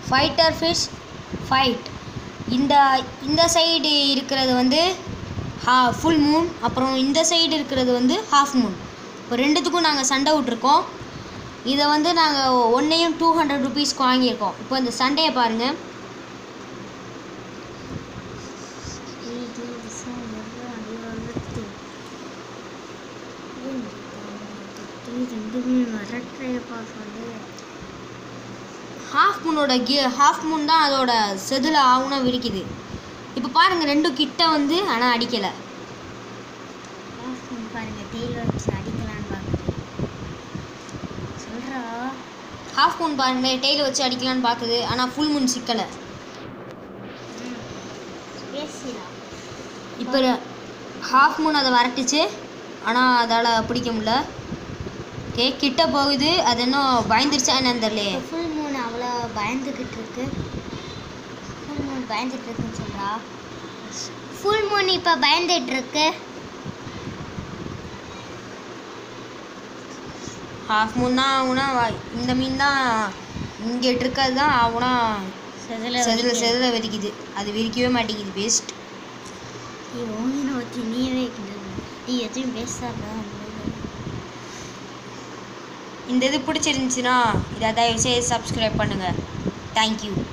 fighter fish fight இந்த இந்த side இருக்கிறது வந்து ஹா ஃபுல் மூன் அப்புறம் இந்த சைடு இருக்கிறது வந்து ஹாஃப் மூன் இப்போ ரெண்டுத்துக்கும் நாங்கள் சண்டை விட்ருக்கோம் இதை வந்து நாங்கள் ஒன்றையும் டூ ஹண்ட்ரட் ருபீஸ்க்கு வாங்கியிருக்கோம் இப்போ இந்த சண்டையை பாருங்கள் ரெண்டுமே மிரட்டுறேப்பா சொல்லு ஹாஃப் மூனோட கி ஹாஃப் மூன் தான் அதோட செதில் ஆகுனா விரிக்குது இப்போ பாருங்கள் ரெண்டும் கிட்ட வந்து ஆனால் அடிக்கலை பாஸ்கன் பாருங்க டெய்ல வச்சு அடிக்கலான்னு பார்க்குறேன் சொல்கிறா ஹாஃப் மூன் பாருங்களேன் டெய்ல வச்சு அடிக்கலான்னு பார்க்குது ஆனால் ஃபுல் மூன் சிக்கலை பேசிடா இப்போ ஹாஃப் மூன் அதை வரட்டுச்சு ஆனால் அதால் பிடிக்க முடியல ஓகே கிட்ட போகுது அது இன்னும் பயந்துருச்சா என்னன்னு தெரியலையே இப்போ ஃபுல் மூன் அவ்வளோ பயந்துக்கிட்டு இருக்கு ஃபுல் மூன் பயந்துட்டு இருக்குன்னு சொல்கிறா ஃபுல் மூன் இப்போ பயந்துட்டு இருக்கு ஹாஃப் மூன் தான் ஆகுனா இந்த மீன் தான் இங்கே இருக்கிறது தான் ஆகுனா செதில் செதில் செதில விரிக்குது அது விரிக்கவே மாட்டேங்குது பெஸ்ட் நீ ஓங்கின வச்சு நீயே நீ எதுவும் பேசாத இந்த இது பிடிச்சிருந்துச்சுன்னா இதை தயவு செய்து சப்ஸ்கிரைப் பண்ணுங்கள் தேங்க்யூ